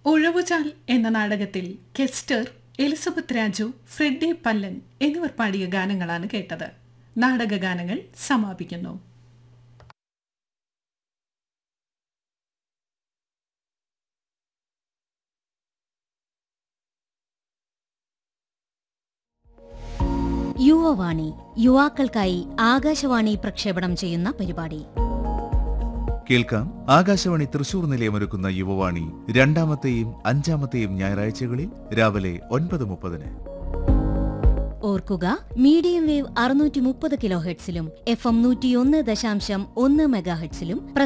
ഉഴവുചാൽ എന്ന നാടകത്തിൽ കെസ്റ്റർ എലിസബത്ത് രാജു ഫ്രെഡി പല്ലൻ എന്നിവർ പാടിയ ഗാനങ്ങളാണ് കേട്ടത് നാടക ഗാനങ്ങൾ സമാപിക്കുന്നു യുവവാണി യുവാക്കൾക്കായി ആകാശവാണി പ്രക്ഷേപണം ചെയ്യുന്ന പരിപാടി കേൾക്കാം ആകാശവാണി തൃശൂർ നിലയമൊരുക്കുന്ന യുവവാണി രണ്ടാമത്തെയും അഞ്ചാമത്തെയും ഞായറാഴ്ചകളിൽ രാവിലെ ഒൻപത് മുപ്പതിന് ഓർക്കുക മീഡിയം വേവ് അറുന്നൂറ്റി മുപ്പത് കിലോ ഹെഡ്സിലും എഫ് എം നൂറ്റിയൊന്ന് ദശാംശം ഒന്ന് മെഗാഹെഡ്സിലും